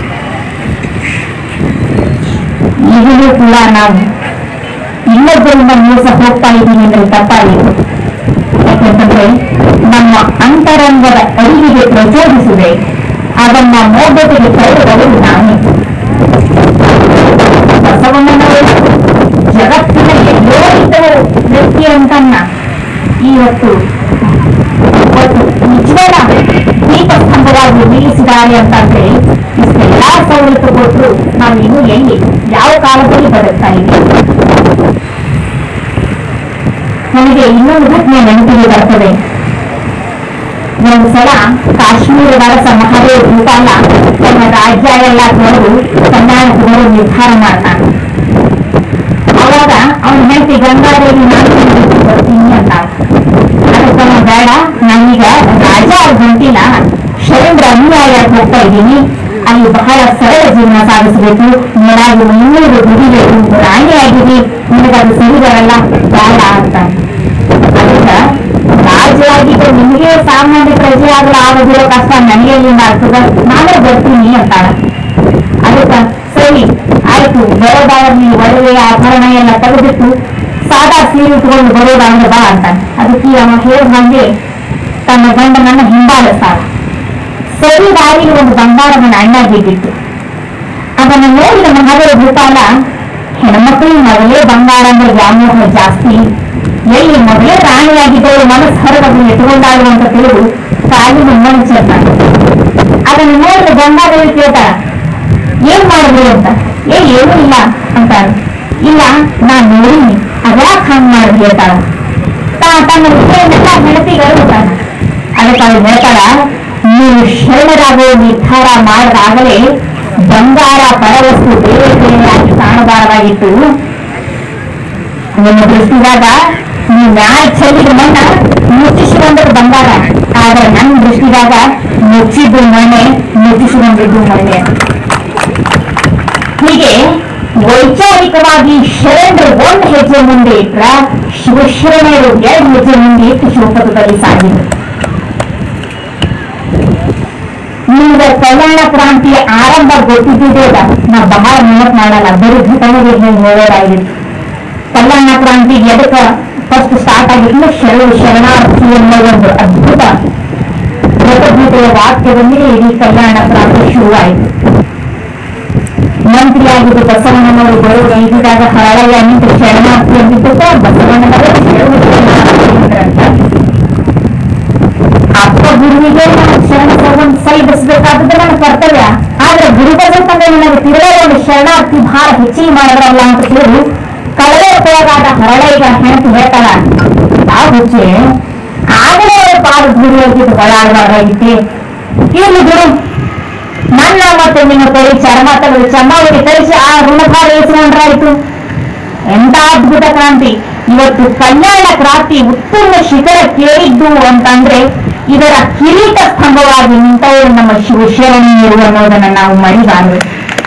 ಈಗಲೂ ಕೂಡ ನಾವು ಇನ್ನೊಬ್ಬರಿಂದ ಮೋಸ ಹೋಗ್ತಾ ಇದ್ದೀವಿ ಅಂದ್ರೆ ತಪ್ಪಾಗಿದೆ ಯಾಕೆಂತಂದ್ರೆ ನಮ್ಮ ಅಂತರಂಗದ ಅರಿವಿಗೆ ಪ್ರಚೋದಿಸಿದೆ ಅದನ್ನ ಮೋದತೆಗೆ ತರುವವರು ನಾನೇ ಬಸವಣ್ಣನವರು ಜಗತ್ತಿನ ಎಲ್ಲೋ ಇದ್ದ ವ್ಯಕ್ತಿ ಅಂತನ್ನ ಇವತ್ತು ಇವತ್ತು ನಿಜವಾದ ದೀಪಸ್ತಂಭವಾಗಿ ನಿಲ್ಲಿಸಿದ್ದಾರೆ ಅಂತಂದ್ರೆ ಇಷ್ಟೆಲ್ಲಾ ಸವಲತ್ತು ಕೊಟ್ಟರು ನಾವು ಇನ್ನು ಎಲ್ಲಿ ಯಾವ ಕಾಲದಲ್ಲಿ ಬದುಕ್ತಾ ಇದ್ದೀವಿ ನನಗೆ ಇನ್ನೊಂದು ಘಟನೆ ನೆನಪಿಗೆ ಬರ್ತದೆ ಒಂದು ಸಲ ಕಾಶ್ಮೀರದ ಅರಸ ಮಹಾದೇವ್ ಭೂಪಾಲ ತನ್ನ ರಾಜ್ಯ ಎಲ್ಲ ತೊಳೆದು ಕರ್ನಾಟಕ ಬರೋ ನಿರ್ಧಾರ ಮಾಡ್ತಾನೆ ಅವಾಗ ಅವನ ಹೆಂಡತಿ ಗಂಗಾದೇವಿ ನಾನು ನಿನ್ನ ಜೊತೆ ಬರ್ತೀನಿ ಅಂತ ಅದಕ್ಕೆ ಅವನು ಬೇಡ ನಾನೀಗ ರಾಜ ಅವ್ರ ಗಂಟಿನ ಶರೇಂದ್ರ ಅನುಯಾಯಕ್ಕೆ ಹೋಗ್ತಾ ಇದ್ದೀನಿ ಅಲ್ಲಿ ಬಹಳ ಸರಳ ಜೀವನ ಸಾಗಿಸಬೇಕು ನೀರಾಗಿ ಇನ್ನೂರು ದುಡಿಬೇಕು ರಾಣಿಯಾಗಿರಿ ನಿನಗದು ಸರಿ ಬರಲ್ಲ ಬೇಡ ಅಂತ ಅದಕ್ಕೆ ರಾಜರಾಗಿದ್ದು ನಿಮಗೆ ಸಾಮಾನ್ಯ ಪ್ರಜೆ ಆಗಲು ಆಗೋದಿರೋ ಕಷ್ಟ ನನಗೆ ಎಲ್ಲಿಂದ ಆಗ್ತದ ನಾನೇ ಬರ್ತೀನಿ ಅಂತಾಳ ಅದಕ್ಕೆ ಸರಿ ಆಯ್ತು ಬರೋದಾಗ್ಲಿ ಒಡವೆ ಆಭರಣ ಎಲ್ಲ ತೆಗೆದಿಟ್ಟು ಸಾದಾ ಸೀರೆ ಉಟ್ಕೊಂಡು ಬರೋದಾದ್ರೆ ಬಾ ಅಂತ ಅದಕ್ಕೆ ಅವ ಹೇಳಿದ ಹಂಗೆ ತನ್ನ ಗಂಡನನ್ನ ಹಿಂಬಾಲಿಸ್ತಾಳ ಸರಿ ದಾರಿಗೆ ಒಂದು ಬಂಗಾರದ ಅಣ್ಣ ಬಿದ್ದಿತ್ತು ಅದನ್ನು ನೋಡಿದ ಮಹಾದೇವ ಭೂಪಾಲ ಹೆಣ್ಮಕ್ಳಿಗೆ ಮೊದಲೇ ಬಂಗಾರ ಅಂದ್ರೆ ವ್ಯಾಮೋಹ ಜಾಸ್ತಿ ಎಲ್ಲಿ ಮೊದಲೇ ರಾಣಿಯಾಗಿದ್ದವರು ಮನಸ್ಸು ಹೊರಗಡೆ ಇಟ್ಟುಕೊಂಡಾಳು ಅಂತ ತಿಳಿದು ಕಾಲಿನ ಮನಸ್ಸನ್ನ ಅದನ್ನು ನೋಡಿದ ಗಂಗಾದೇವಿ ಕೇಳ್ತಾಳ ಏನ್ ಮಾಡಿದ್ರಿ ಅಂತ ಏ ಏನೂ ಇಲ್ಲ ಅಂತಾಳೆ ಇಲ್ಲ ನಾನ್ ನೋಡಿನಿ ಅದ್ಯಾಕ್ ಹಂಗ್ ಮಾಡಿದ್ರಿ ಹೇಳ್ತಾಳ ತಾ ತನ್ನ ವಿಷಯವನ್ನೆಲ್ಲ ಹೆಂಡತಿಗೆ ಹೇಳ್ತಾಳ ಅದಕ್ಕೆ ಅವಳು ಹೇಳ್ತಾಳ ನೀವು ಶರಣರಾಗುವ ನಿರ್ಧಾರ ಮಾಡಿದಾಗಲೇ ಬಂಗಾರ ಪರವಸ್ತು ಬೇರೆ ಬೇರೆಯಾಗಿ ಕಾಣಬಾರದಾಗಿತ್ತು ನಿಮ್ಮ ದೃಷ್ಟಿದಾಗ ನೀವು ನ್ಯಾಯ ಚೆಲ್ಲಿದ ಮಣ್ಣ ಮುಚ್ಚಿಸಿಕೊಂಡದ್ದು ಬಂಗಾರ ಆದ್ರೆ ನನ್ನ ದೃಷ್ಟಿದಾಗ ಮುಚ್ಚಿದ್ದು ಮಣ್ಣೆ ಮುಚ್ಚಿಸಿಕೊಂಡಿದ್ದು ಮಣ್ಣೆ ಹೀಗೆ ವೈಚಾರಿಕವಾಗಿ ಶರಣರು ಒಂದು ಹೆಜ್ಜೆ ಮುಂದೆ ಇಟ್ರ ಶಿವಶರಣರು ಎರಡು ಹೆಜ್ಜೆ ಮುಂದೆ ಇಟ್ಟು ಶಿವಪಥದಲ್ಲಿ ಸಾಗಿದ್ರು ನಿಮ್ಗೆ ಕಲ್ಯಾಣ ಕ್ರಾಂತಿಯ ಆರಂಭ ಗೊತ್ತಿದ್ದಿದ್ದೇದ ನಾ ಬಹಳ ನೆನಪು ಮಾಡಲ್ಲ ಬರೀ ಘಟನೆಗೆ ಹೇಳೋದಾಗಿತ್ತು ಕಲ್ಯಾಣ ಕ್ರಾಂತಿ ಎದಕ್ಕ ಫಸ್ಟ್ ಸ್ಟಾರ್ಟ್ ಆಗಿತ್ತು ಶರಣ ಶರಣಾರ್ಥಿ ಅನ್ನೋ ಒಂದು ಅದ್ಭುತ ಭಗವದ್ಗೀತೆಯ ವಾಕ್ಯದೊಂದಿಗೆ ಇಡೀ ಕಲ್ಯಾಣ ಕ್ರಾಂತಿ ಶುರುವಾಯಿತು ಮಂತ್ರಿಯಾಗಿದ್ದು ಬಸವಣ್ಣನವರು ಬರುವ ಇದ್ದಾಗ ಹರಳಯ್ಯ ನಿಂತು ಶರಣಾರ್ಥಿ ಅಂದಿದ್ದಕ್ಕ ಬಸವಣ್ಣನವರು ಶರಣು ಶರಣಾರ್ಥಿ ಅಂದ್ರಂತ ಅಪ್ಪ ಗುರುವಿಗೆ ನಾನು ಶರಣ ಸರ್ವಂ ಸಲ್ಲಿಸಬೇಕಾದದ್ದು ನನ್ನ ಕರ್ತವ್ಯ ಆದ್ರೆ ಗುರುಗಳು ತಂದೆ ನನಗೆ ತಿರುಗೋ ಒಂದು ಶರಣಾರ್ಥಿ ಭಾರ ಹೆಚ್ಚಿಗೆ ಮಾಡಿದ್ರಲ್ಲ ಅಂತ ತಿಳಿದು ಕಳೆದ ಉಪಯೋಗಾದ ಹರಳೈಗ ಹೆಂಡತಿ ಹೇಳ್ತಾಳ ಆ ಹುಚ್ಚೆ ಆಗಲೇ ಅವ್ರ ಪಾದ ಗುರು ಹೋಗಿದ್ದು ಒಳಾಡಬಾರ್ದಾಗಿತ್ತೆ ಇರ್ಲಿ ಗುರು ನನ್ನ ಮತ್ತು ನಿನ್ನ ಕೈ ಚರ್ಮ ತೆಗೆದು ಚಂದಾವಳಿ ತರಿಸಿ ಆ ಋಣಭಾರ ಇರಿಸಿಕೊಂಡ್ರಾಯ್ತು ಎಂತ ಅದ್ಭುತ ಕ್ರಾಂತಿ ಇವತ್ತು ಕಲ್ಯಾಣ ಕ್ರಾಂತಿ ಉತ್ತಮ ಶಿಖರ ಕೇಳಿದ್ದು ಅಂತಂದ್ರೆ ಇದರ ಕಿರೀಟ ಸ್ತಂಭವಾಗಿ ನಿಂತವರು ನಮ್ಮ ಶಿವಶರಣೀಯರು ಅನ್ನೋದನ್ನ ನಾವು ಮರಿಬಾರದು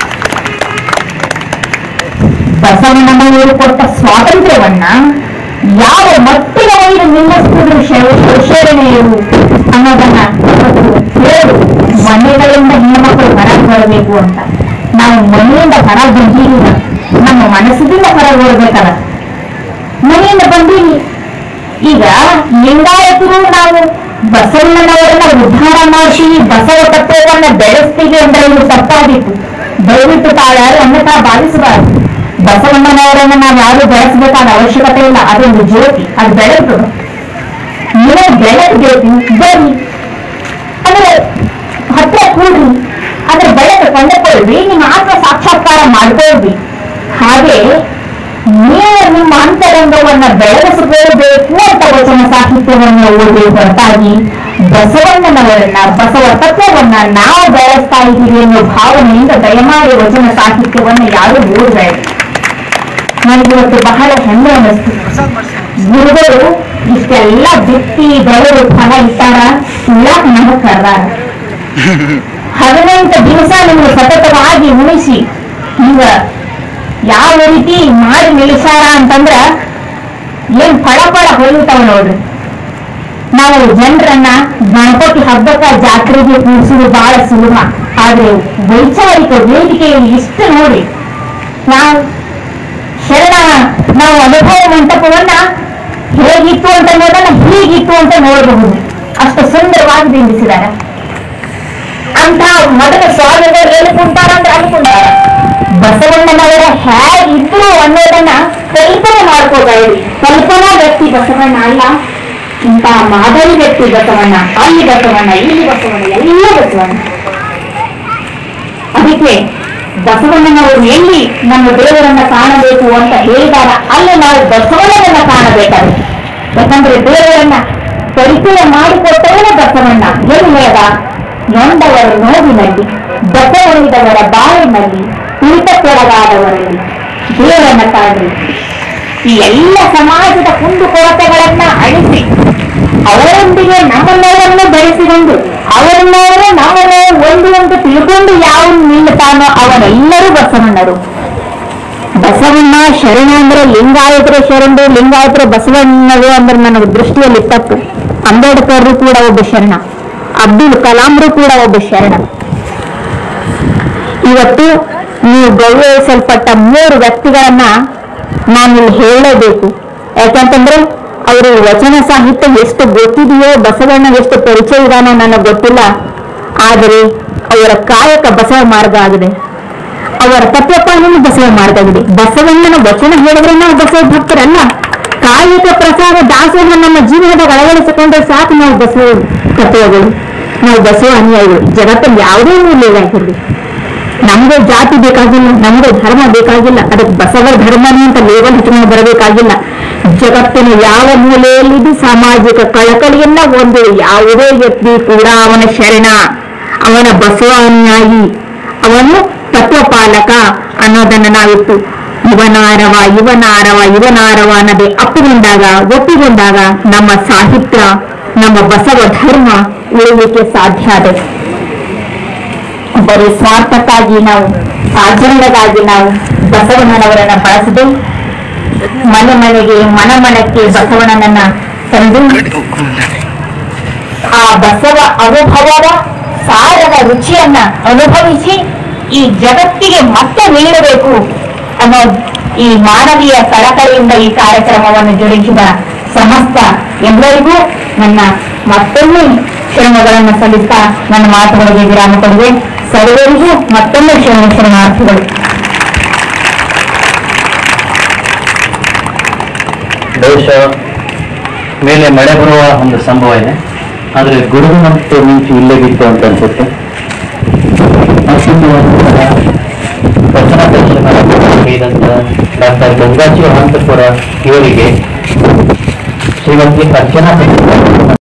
ಬಸವಣ್ಣನವರು ಕೊಟ್ಟ ಸ್ವಾತಂತ್ರ್ಯವನ್ನ ಯಾವ ಮಟ್ಟಿಗೆ ಒಯ್ದು ನಿಲ್ಲಿಸಿದ್ರು ಶಿವ ಶಿವಶರಣೀಯರು ಅನ್ನೋದನ್ನ ಇವತ್ತು ಹೇಳು ಮನೆಗಳಿಂದ ಹೆಣ್ಮಕ್ಳು ಹೊರಗೆ ಬರಬೇಕು ಅಂತ ನಾವು ಮನೆಯಿಂದ ಹೊರಗೆ ಬಂದಿಲ್ಲ ನಮ್ಮ ಮನಸ್ಸಿನಿಂದ ಹೊರಗೆ ಬರಬೇಕಲ್ಲ ಮನೆಯಿಂದ ಬಂದೀವಿ ಈಗ ಲಿಂಗಾಯತರು ನಾವು ಬಸವಣ್ಣನವರನ್ನ ಉದ್ಧಾರ ಮಾಡಿಸಿ ಬಸವ ತತ್ವವನ್ನ ಬೆಳೆಸ್ತೀವಿ ಅಂದ್ರೆ ಇದು ತಪ್ಪಾಗಿತ್ತು ದಯವಿಟ್ಟು ತಾವ್ಯಾರು ಅನ್ನತಾ ಭಾವಿಸಬಾರದು ಬಸವಣ್ಣನವರನ್ನ ನಾವು ಯಾರು ಬೆಳೆಸಬೇಕಾದ ಅವಶ್ಯಕತೆ ಇಲ್ಲ ಅದೊಂದು ಜ್ಯೋತಿ ಅದು ಬೆಳೆದು ನೀವು ಬೆಳೆದ ಜ್ಯೋತಿ ಬರ್ರಿ ಅಂದ್ರೆ ಹತ್ರ ಕೂಡ್ರಿ ಅದ್ರ ಬೆಳೆದು ಕೊಂಡುಕೊಳ್ರಿ ನಿಮ್ಮ ಆತ್ಮ ಸಾಕ್ಷಾತ್ಕಾರ ಮಾಡ್ಕೊಳ್ರಿ ಹಾಗೆ ನೀವು ನಿಮ್ಮ ಅಂತರಂಗವನ್ನ ಬೆಳೆಸಿಕೊಳ್ಳಬೇಕು ಅಂತ ವಚನ ಸಾಹಿತ್ಯವನ್ನು ಓದಿ ಹೊರತಾಗಿ ಬಸವಣ್ಣನವರನ್ನ ಬಸವ ತತ್ವವನ್ನ ನಾವು ಬೆಳೆಸ್ತಾ ಇದ್ದೀವಿ ಅನ್ನೋ ಭಾವನೆಯಿಂದ ದಯಮಾಡಿ ವಚನ ಸಾಹಿತ್ಯವನ್ನ ಯಾರು ಓದಬೇಡಿ ನನಗಿವತ್ತು ಬಹಳ ಹೆಮ್ಮೆ ಅನ್ನಿಸ್ತು ಗುರುಗಳು ಇಷ್ಟೆಲ್ಲ ಬಿತ್ತಿ ಬೆಳೆದು ಫಲ ಇಟ್ಟಾರ ಸುಳ್ಳಾಕ ನಮಗ್ ಕರ್ದಾರ ಹದಿನೆಂಟು ದಿವಸ ನಿಮ್ಗೆ ಸತತವಾಗಿ ಉಳಿಸಿ ಈಗ ಯಾವ ರೀತಿ ಮಾಡಿ ನಿಲ್ಲಿಸಾರ ಅಂತಂದ್ರ ಏನ್ ಫಳ ಫಳ ಹೊಲಿತಾವ ನೋಡ್ರಿ ನಾವು ಜನರನ್ನ ಗಣಪತಿ ಹಬ್ಬಕ್ಕ ಜಾತ್ರೆಗೆ ಕೂರಿಸುವುದು ಬಹಳ ಸುಲಭ ಆದ್ರೆ ವೈಚಾರಿಕ ವೇದಿಕೆಯಲ್ಲಿ ಇಷ್ಟು ನೋಡಿ ನಾವು ಶರಣ ನಾವು ಅನುಭವ ಮಂಟಪವನ್ನ ಹೇಗಿತ್ತು ಅಂತ ನೋಡೋಣ ಹೀಗಿತ್ತು ಅಂತ ನೋಡಬಹುದು ಅಷ್ಟು ಸುಂದರವಾಗಿ ಬಿಂಬಿಸಿದ್ದಾರೆ ಅಂತ ಮೊದಲ ಸ್ವಾಮಿಗಳು ಎಲ್ಲಿ ಕುಂತಾರ ಅಂದ್ರೆ ಅಲ್ಲಿ ಕುಂತಾರ ಬಸವಣ್ಣನವರ ಹೇಗಿದ್ರು ಅನ್ನೋದನ್ನ ಕಲ್ಪನೆ ಮಾಡ್ಕೋಬೇಡಿ ಕಲ್ಪನಾ ವ್ಯಕ್ತಿ ಬಸವಣ್ಣ ಅಲ್ಲ ಇಂಥ ಮಾದರಿ ವ್ಯಕ್ತಿ ಬಸವಣ್ಣ ಅಲ್ಲಿ ಬಸವಣ್ಣ ಇಲ್ಲಿ ಬಸವಣ್ಣ ಎಲ್ಲ ಬಸವಣ್ಣ ಅದಕ್ಕೆ ಬಸವಣ್ಣನವರು ಎಲ್ಲಿ ನಮ್ಮ ದೇವರನ್ನ ಕಾಣಬೇಕು ಅಂತ ಹೇಳಿದಾರ ಅಲ್ಲಿ ನಾವು ಬಸವಣ್ಣನನ್ನ ಕಾಣಬೇಕಾಗುತ್ತೆ ಯಾಕಂದ್ರೆ ದೇವರನ್ನ ಪರಿಚಯ ಮಾಡಿಕೊಟ್ಟವನೇ ಬಸವಣ್ಣ ಏನು ಹೇಳ್ದ ನೊಂದವರ ನೋವಿನಲ್ಲಿ ಬಸವಳಿದವರ ಬಾಳಿನಲ್ಲಿ ತುಳಿತಕ್ಕೊಳಗಾದವರಲ್ಲಿ ದೇವರನ್ನ ಕಾಣಿ ಈ ಎಲ್ಲ ಸಮಾಜದ ಕುಂದುಕೊರತೆಗಳನ್ನ ಅಳಿಸಿ ಅವರೊಂದಿಗೆ ನಮ್ಮ ನೋವನ್ನು ಬೆಳೆಸಿಕೊಂಡು ಅವರ ನೋವು ನಮ್ಮ ನೋವು ಒಂದು ಅಂತ ತಿಳ್ಕೊಂಡು ಯಾವ ನಿಲ್ಲುತ್ತಾನೋ ಅವರೆಲ್ಲರೂ ಬಸವಣ್ಣರು ಬಸವಣ್ಣ ಶರಣ ಅಂದ್ರೆ ಲಿಂಗಾಯತರ ಶರಣರು ಲಿಂಗಾಯತರ ಬಸವಣ್ಣರು ಅಂದ್ರೆ ನನ್ನ ದೃಷ್ಟಿಯಲ್ಲಿ ತಪ್ಪು ಅಂಬೇಡ್ಕರ್ ಕೂಡ ಒಬ್ಬ ಶರಣ ಅಬ್ದುಲ್ ಕಲಾಂರು ಕೂಡ ಒಬ್ಬ ಶರಣ ಇವತ್ತು ನೀವು ಗೌರವಿಸಲ್ಪಟ್ಟ ಮೂರು ವ್ಯಕ್ತಿಗಳನ್ನ ನಾನಿಲ್ಲಿ ಹೇಳಲೇಬೇಕು ಯಾಕಂತಂದ್ರೆ ಅವರು ವಚನ ಸಾಹಿತ್ಯ ಎಷ್ಟು ಗೊತ್ತಿದೆಯೋ ಬಸವಣ್ಣ ಎಷ್ಟು ಪರಿಚಯ ಇದಾನೋ ನನಗೆ ಗೊತ್ತಿಲ್ಲ ಆದರೆ ಅವರ ಕಾಯಕ ಬಸವ ಮಾರ್ಗ ಆಗಿದೆ ಅವರ ತತ್ವಪಾಲನೆ ಬಸವ ಮಾರ್ಗ ಆಗಿದೆ ಬಸವಣ್ಣನ ವಚನ ಹೇಳಿದ್ರೆ ನಾವು ಬಸವ ಭಕ್ತರಲ್ಲ ಕಾಯಕ ಪ್ರಸಾದ ದಾಸೋಹ ನಮ್ಮ ಜೀವನದಾಗ ಅಳವಡಿಸಿಕೊಂಡ್ರೆ ಸಾಕು ನಾವು ಬಸವ ತತ್ವಗಳು ನಾವು ಬಸವ ಅನುಯಾಯಿಗಳು ಜಗತ್ತಲ್ಲಿ ಯಾವುದೇ ಮೂಲೆಯಾಗಿರಲಿ ನಮ್ಗೆ ಜಾತಿ ಬೇಕಾಗಿಲ್ಲ ನಮ್ಗೆ ಧರ್ಮ ಬೇಕಾಗಿಲ್ಲ ಅದಕ್ಕೆ ಬಸವರ ಧರ್ಮನೇ ಅಂತ ಲೇಬಲ್ ಹಚ್ಕೊಂಡು ಬರಬೇಕಾಗಿಲ್ಲ ಜಗತ್ತಿನ ಯಾವ ಮೂಲೆಯಲ್ಲಿದ್ದು ಸಾಮಾಜಿಕ ಕಳಕಳಿಯನ್ನ ಒಂದು ಯಾವುದೇ ವ್ಯಕ್ತಿ ಕೂಡ ಅವನ ಶರಣ ಅವನ ಬಸವ ಅನುಯಾಯಿ ಅವನು ತತ್ವಪಾಲಕ ಅನ್ನೋದನ್ನ ನಾವಿತ್ತು ಇವನಾರವ ಇವನಾರವ ಇವನಾರವ ಅನ್ನೋದೇ ಅಪ್ಪುಗೊಂಡಾಗ ಒಪ್ಪಿಗೊಂಡಾಗ ನಮ್ಮ ಸಾಹಿತ್ಯ ನಮ್ಮ ಬಸವ ಧರ್ಮ ಉಳಿಲಿಕ್ಕೆ ಸಾಧ್ಯ ಆದ ಬರೀ ಸ್ವಾರ್ಥಕ್ಕಾಗಿ ನಾವು ಆಚರಣೆಗಾಗಿ ನಾವು ಬಸವಣ್ಣನವರನ್ನ ಬಳಸದೆ ಮನೆ ಮನೆಗೆ ಮನ ಮನಕ್ಕೆ ಬಸವಣ್ಣನನ್ನ ತಂದು ಆ ಬಸವ ಅನುಭವದ ಸಾರದ ರುಚಿಯನ್ನ ಅನುಭವಿಸಿ ಈ ಜಗತ್ತಿಗೆ ಮತ್ತೆ ನೀಡಬೇಕು ಅನ್ನೋ ಈ ಮಾನವೀಯ ಕಳಕಳಿಯಿಂದ ಈ ಕಾರ್ಯಕ್ರಮವನ್ನು ಜರುಗಿಸಿದ ಸಮಸ್ತ ಎಲ್ಲರಿಗೂ ನನ್ನ ಮತ್ತೊಮ್ಮೆ ಶರಣಗಳನ್ನು ಸಲ್ಲಿಸ್ತಾ ನನ್ನ ಮಾತುಗಳಿಗೆ ವಿರಾಮ ಕೊಡುವೆ ಸರ್ವರಿಗೂ ಮತ್ತೊಮ್ಮೆ ಶರಣ ಶರಣಾರ್ಥಿಗಳು ದೇಶ ಮೇಲೆ ಮಳೆ ಬರುವ ಒಂದು ಸಂಭವ ಇದೆ ಆದರೆ ಗುಡುಗು ಮತ್ತು ಮಿಂಚು ಇಲ್ಲೇ ಬಿತ್ತು ಅಂತ ಅನ್ಸುತ್ತೆ ಮತ್ತೊಂದು ವಚನ ದರ್ಶನ ಹೇಳಿದಂತ ಡಾಕ್ಟರ್ ಗಂಗಾಜಿ ಅನಂತಪುರ ಇವರಿಗೆ ಶ್ರೀಮತಿ ಅರ್ಚನಾ